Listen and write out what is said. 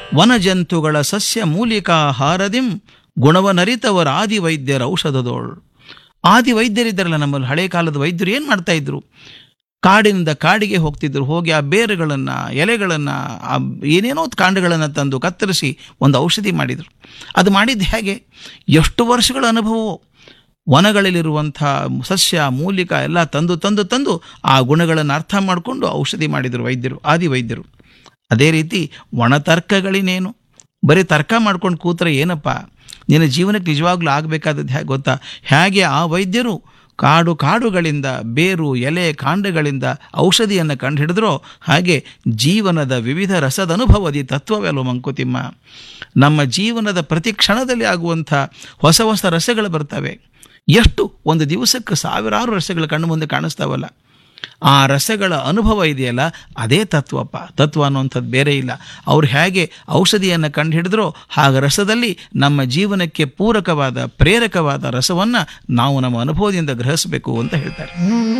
ವನಜಂತುಗಳ ಸಸ್ಯ ಮೂಲಿಕಾಹಾರದಿಂ ಗುಣವನರಿತವರ ಆದಿ ವೈದ್ಯರ ಔಷಧದೋಳು ಆದಿ ವೈದ್ಯರಿದ್ದಾರಲ್ಲ ನಮ್ಮಲ್ಲಿ ಹಳೆ ಕಾಲದ ವೈದ್ಯರು ಏನು ಮಾಡ್ತಾ ಇದ್ರು ಕಾಡಿನಿಂದ ಕಾಡಿಗೆ ಹೋಗ್ತಿದ್ರು ಹೋಗಿ ಆ ಬೇರುಗಳನ್ನು ಎಲೆಗಳನ್ನು ಆ ಏನೇನೋ ಕಾಂಡಗಳನ್ನು ತಂದು ಕತ್ತರಿಸಿ ಒಂದು ಔಷಧಿ ಮಾಡಿದರು ಅದು ಮಾಡಿದ್ದು ಹೇಗೆ ಎಷ್ಟು ವರ್ಷಗಳ ಅನುಭವವೋ ವನಗಳಲ್ಲಿರುವಂಥ ಸಸ್ಯ ಮೂಲಿಕ ಎಲ್ಲ ತಂದು ತಂದು ತಂದು ಆ ಗುಣಗಳನ್ನು ಅರ್ಥ ಮಾಡಿಕೊಂಡು ಔಷಧಿ ಮಾಡಿದರು ವೈದ್ಯರು ಆದಿ ವೈದ್ಯರು ಅದೇ ರೀತಿ ಒಣತರ್ಕಗಳಿನೇನು ಬರೀ ತರ್ಕ ಮಾಡ್ಕೊಂಡು ಕೂತ್ರೆ ಏನಪ್ಪ ನಿನ್ನ ಜೀವನಕ್ಕೆ ನಿಜವಾಗ್ಲೂ ಆಗಬೇಕಾದದ್ದು ಹೇಗೆ ಗೊತ್ತಾ ಹೇಗೆ ಆ ವೈದ್ಯರು ಕಾಡು ಕಾಡುಗಳಿಂದ ಬೇರು ಎಲೆ ಕಾಂಡಗಳಿಂದ ಔಷಧಿಯನ್ನು ಕಂಡುಹಿಡಿದ್ರೋ ಹಾಗೆ ಜೀವನದ ವಿವಿಧ ರಸದ ಅನುಭವದಿ ತತ್ವವೆಲ್ಲೋ ಮಂಕುತಿಮ್ಮ ನಮ್ಮ ಜೀವನದ ಪ್ರತಿ ಕ್ಷಣದಲ್ಲಿ ಆಗುವಂಥ ಹೊಸ ಹೊಸ ರಸಗಳು ಬರ್ತವೆ ಎಷ್ಟು ಒಂದು ದಿವಸಕ್ಕೆ ಸಾವಿರಾರು ರಸಗಳು ಕಣ್ಣು ಮುಂದೆ ಕಾಣಿಸ್ತಾವಲ್ಲ ಆ ರಸಗಳ ಅನುಭವ ಇದೆಯಲ್ಲ ಅದೇ ತತ್ವಪ್ಪ ತತ್ವ ಅನ್ನುವಂಥದ್ದು ಬೇರೆ ಇಲ್ಲ ಅವ್ರು ಹೇಗೆ ಔಷಧಿಯನ್ನು ಕಂಡುಹಿಡಿದ್ರೋ ಹಾಗೆ ರಸದಲ್ಲಿ ನಮ್ಮ ಜೀವನಕ್ಕೆ ಪೂರಕವಾದ ಪ್ರೇರಕವಾದ ರಸವನ್ನು ನಾವು ನಮ್ಮ ಅನುಭವದಿಂದ ಗ್ರಹಿಸಬೇಕು ಅಂತ ಹೇಳ್ತಾರೆ